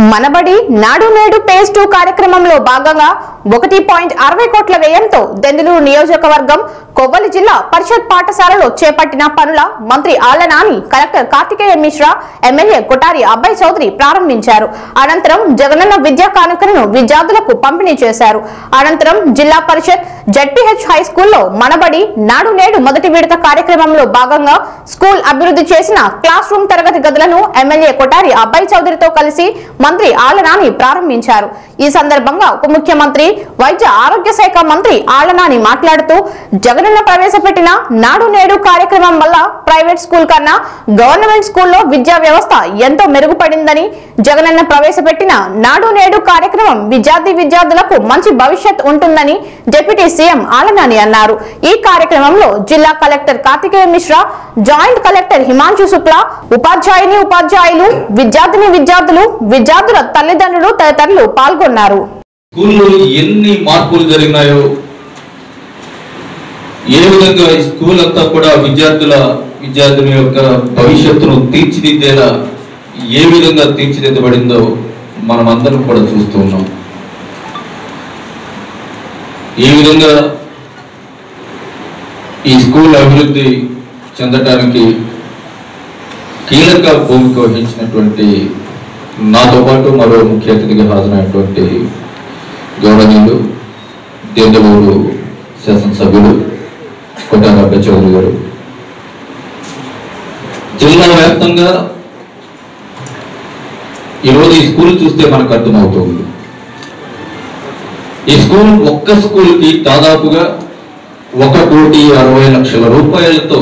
మనబడి నాడు నేడు page two కార్యక్రమంలో భాగంగా ఒకటి పాయింట్ అరవై కోట్ల వ్యయంతో దెందులూరు నియోజకవర్గం కొవ్వలి జిల్లా పరిషత్ పాఠశాలలో చేపట్టిన పనుల మంత్రి ఆళ్ల నాని కలెక్టర్ కార్తికేయ మిశ్రా ఎమ్మెల్యే కొటారి అబ్బాయి చౌదరి ప్రారంభించారు అనంతరం జగనన్న విద్యా కానుకలను విద్యార్థులకు పంపిణీ చేశారు అనంతరం జిల్లా పరిషత్ జడ్పీహెచ్ హై స్కూల్లో మనబడి నాడు నేడు మొదటి విడత కార్యక్రమంలో భాగంగా స్కూల్ అభివృద్ధి చేసిన క్లాస్ రూమ్ తరగతి గదులను ఎమ్మెల్యే కొటారి అబ్బాయి చౌదరితో కలిసి మంత్రి ఆళ్ల నాని ప్రారంభించారు ఈ సందర్భంగా ఉప ముఖ్యమంత్రి వైద్య ఆరోగ్య శాఖ మంత్రి ఆళ్ల నాని మాట్లాడుతూ జగనన్న ప్రవేశపెట్టిన నాడు నేడు కార్యక్రమం వల్ల ప్రైవేట్ స్కూల్ కన్నా గవర్నమెంట్ స్కూల్లో విద్యా వ్యవస్థ ఎంతో మెరుగుపడిందని జగనన్న ప్రవేశపెట్టిన నాడు నేడు కార్యక్రమం విద్యార్థి విద్యార్థులకు మంచి భవిష్యత్ ఉంటుందని డిప్యూటీ సీఎం ఆలనాని అన్నారు ఈ కార్యక్రమంలో జిల్లా collector Karthikeya Mishra joint collector Himanshu Shukla ఉపాధ్యాయుని ఉపాధ్యాయులు విద్యార్థిని విద్యార్థులు విద్యార్థుల తల్లిదండ్రులు తదితరులు పాల్గొన్నారు స్కూల్లో ఎన్ని మార్పులు జరిగినాయో ఏ విధంగా ఈ స్కూల్ అంతా కూడా విద్యార్థుల విద్యార్థుల యొక్క భవిష్యత్తును తీర్చిదిద్దేలా ఏ విధంగా తీర్చిదిద్దబడిందో మనం అందరం కూడా చూస్తూ ఉన్నాం ఈ విధంగా ఈ స్కూల్ అభివృద్ధి చెందటానికి కీలక భూమిక వహించినటువంటి నాతో పాటు మరో ముఖ్య అతిథిగా హాజరైనటువంటి గౌరవనీయులు దేందమూరు శాసనసభ్యులు కొట్టారబ్బ చౌదరి గారు జిల్లా వ్యాప్తంగా ఈరోజు ఈ స్కూల్ చూస్తే మనకు అర్థమవుతుంది ఈ స్కూల్ ఒక్క స్కూల్కి దాదాపుగా ఒక కోటి అరవై లక్షల రూపాయలతో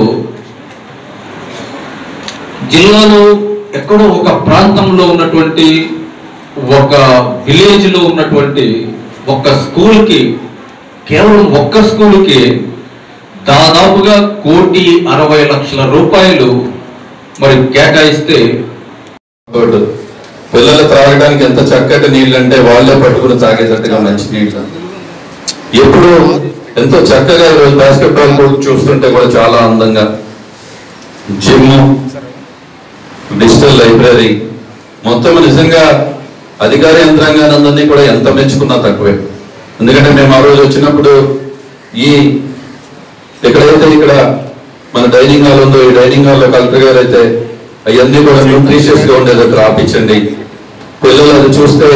జిల్లాలో ఎక్కడో ఒక ప్రాంతంలో ఉన్నటువంటి ఒక విలేజ్ లో ఉన్నటువంటి ఒక స్కూల్ కి కేవలం ఒక్క స్కూల్ కి దాదాపుగా కోటి అరవై లక్షల రూపాయలు మరి కేటాయిస్తే గుడ్ పిల్లలు త్రాగడానికి ఎంత చక్కటి నీళ్ళు అంటే వాళ్ళే పట్టుకుని తాగేటట్టుగా మంచి నీళ్ళు ఎప్పుడు ఎంతో చక్కగా ఈరోజు బాస్కెట్బాల్ కోర్ట్ చూస్తుంటే కూడా చాలా అందంగా జిమ్ డిజిటల్ లైబ్రరీ మొత్తం నిజంగా అధికార యంత్రాంగానందరినీ కూడా ఎంత మెచ్చుకున్నా తక్కువే ఎందుకంటే మేము ఆ రోజు వచ్చినప్పుడు ఈ ఎక్కడైతే ఇక్కడ మన డైనింగ్ హాల్ ఉందో ఈ డైనింగ్ హాల్లో కలెక్టర్ గారు అయితే అవన్నీ కూడా న్యూట్రిషియస్ గా ఉండేది రాపించండి పిల్లలు అది చూస్తే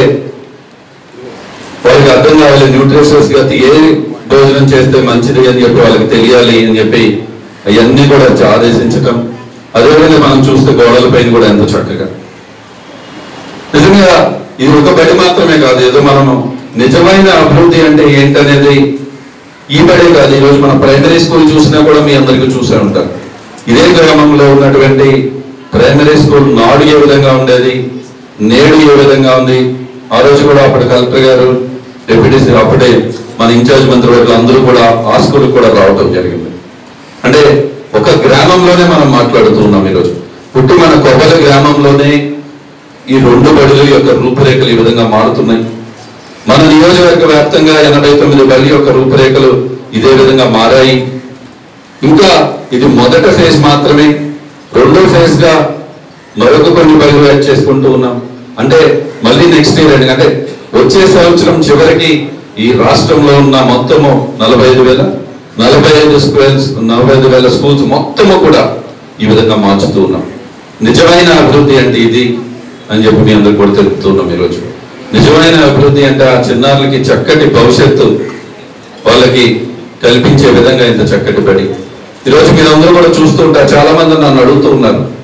వాళ్ళకి అర్థం కావాలి న్యూట్రిషియస్ గా ఏ భోజనం చేస్తే మంచిది అని చెప్పి వాళ్ళకి తెలియాలి అని చెప్పి అవన్నీ కూడా ఆదేశించటం అదేవిధంగా మనం చూస్తే గోడల పైన కూడా ఎంతో చక్కగా నిజంగా ఇది ఒక బడి మాత్రమే కాదు ఏదో మనము నిజమైన అభివృద్ధి అంటే ఏంటనేది ఈ బడే కాదు ఈరోజు మన ప్రైమరీ స్కూల్ చూసినా కూడా మీ అందరికీ చూసే ఉంటారు ఇదే గ్రామంలో ఉన్నటువంటి ప్రైమరీ స్కూల్ నాడు ఏ విధంగా ఉండేది నేడు ఏ విధంగా ఉంది ఆ రోజు కూడా అప్పటి కలెక్టర్ గారు డిప్యూటీ అప్పుడే మన ఇన్ఛార్జ్ మంత్రివర్గులు అందరూ కూడా ఆ స్కూల్ కూడా రావటం జరిగింది అంటే ఒక గ్రామంలోనే మనం మాట్లాడుతూ ఉన్నాం ఈరోజు పుట్టి మన కొబ్బరి గ్రామంలోనే ఈ రెండు బడుల యొక్క రూపురేఖలు ఈ విధంగా మారుతున్నాయి మన నియోజకవర్గ వ్యాప్తంగా ఎనభై తొమ్మిది బలి యొక్క రూపురేఖలు ఇదే విధంగా మారాయి ఇంకా ఇది మొదట ఫేజ్ మాత్రమే రెండో ఫేజ్ గా మరొక కొన్ని బలి యాడ్ చేసుకుంటూ ఉన్నాం అంటే మళ్ళీ నెక్స్ట్ ఇయర్ అండి అంటే వచ్చే సంవత్సరం చివరికి ఈ రాష్ట్రంలో ఉన్న మొత్తము నలభై ఐదు వేల నలభై ఐదు స్కూల్స్ నలభై ఐదు వేల స్కూల్స్ మొత్తము కూడా ఈ విధంగా మార్చుతూ ఉన్నాం నిజమైన అభివృద్ధి అంటే ఇది అని చెప్పి మీ అందరికి కూడా తెలుపుతున్నాం ఈరోజు నిజమైన అభివృద్ధి అంటే ఆ చిన్నారులకి చక్కటి భవిష్యత్తు వాళ్ళకి కల్పించే విధంగా ఇంత చక్కటి బడి ఈరోజు మీరు అందరూ కూడా చూస్తుంటారు చాలా మంది నన్ను అడుగుతూ ఉన్నారు